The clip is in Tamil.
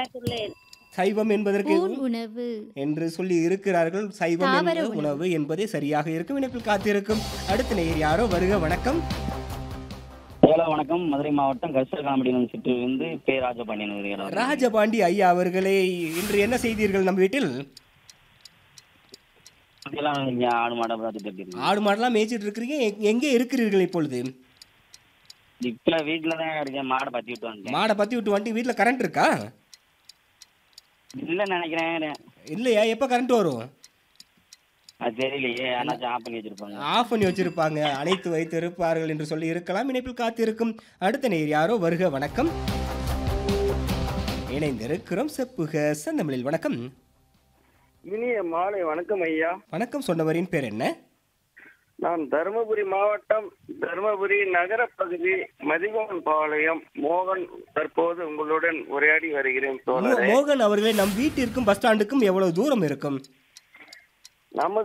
எனக்குள்ளேன் சைவம் என்பதற்கு ஊன் உணவு என்று சொல்லி இருக்கிறார்கள் சைவம் தாவர என்பது உணவு என்பதே சரியாக இருக்கும் இணைப்பில் காத்திருக்கும் அடுத்த நேயர் யாரோ வருக வணக்கம் ஹலோ வணக்கம் மதுரை மாவட்டம் கரிசல்காமடியிலிருந்து சிற்றிலிருந்து பே ராஜபாண்டியன் வருகிறார் ராஜபாண்டி ஐயா அவர்களே இன்று என்ன செய்தீர்கள் நம் வீட்டில் இதெல்லாம் இங்க ஆடு மாடை பார்த்துட்டு இருக்கீங்க ஆடு மாடெல்லாம் மேய்ச்சிட்டு இருக்கிறீங்க எ- எங்கே இருக்கிறீர்கள் இப்பொழுது இப்ப வீட்டுல தான் இருக்கேன் மாடை பத்தி விட்டு வந்தேன் மாடை பத்தி விட்டு வந்துட்டு வீட்டில் கரண்ட் இருக்கா இல்ல நினைக்கிறேன் இல்லையா எப்போ கரண்ட் வரும் அது தெரியலையே ஆனாச்சும் ஆஃப் பண்ணி வச்சிருப்பாங்க ஆஃப் பண்ணி வச்சிருப்பாங்க அணைத்து வைத்து இருப்பார்கள் என்று சொல்லி இருக்கலாம் இணைப்பில் காத்திருக்கும் அடுத்த நேர் யாரோ வருக வணக்கம் இணைந்திருக்கிறோம் செப்புக செந்தமிழில் வணக்கம் இனிய மாலை வணக்கம் ஐயா வணக்கம் சொன்னவரின் பேர் என்ன நான் தருமபுரி மாவட்டம் தருமபுரி நகர பகுதி மதிகோன் பாளையம் மோகன் தற்போது உங்களுடன் உரையாடி வருகிறேன் மோ- தோழரே மோகன் அவர்களே நம் வீட்டிற்கும் பஸ் ஸ்டாண்டுக்கும் எவ்வளவு தூரம் இருக்கும் நமது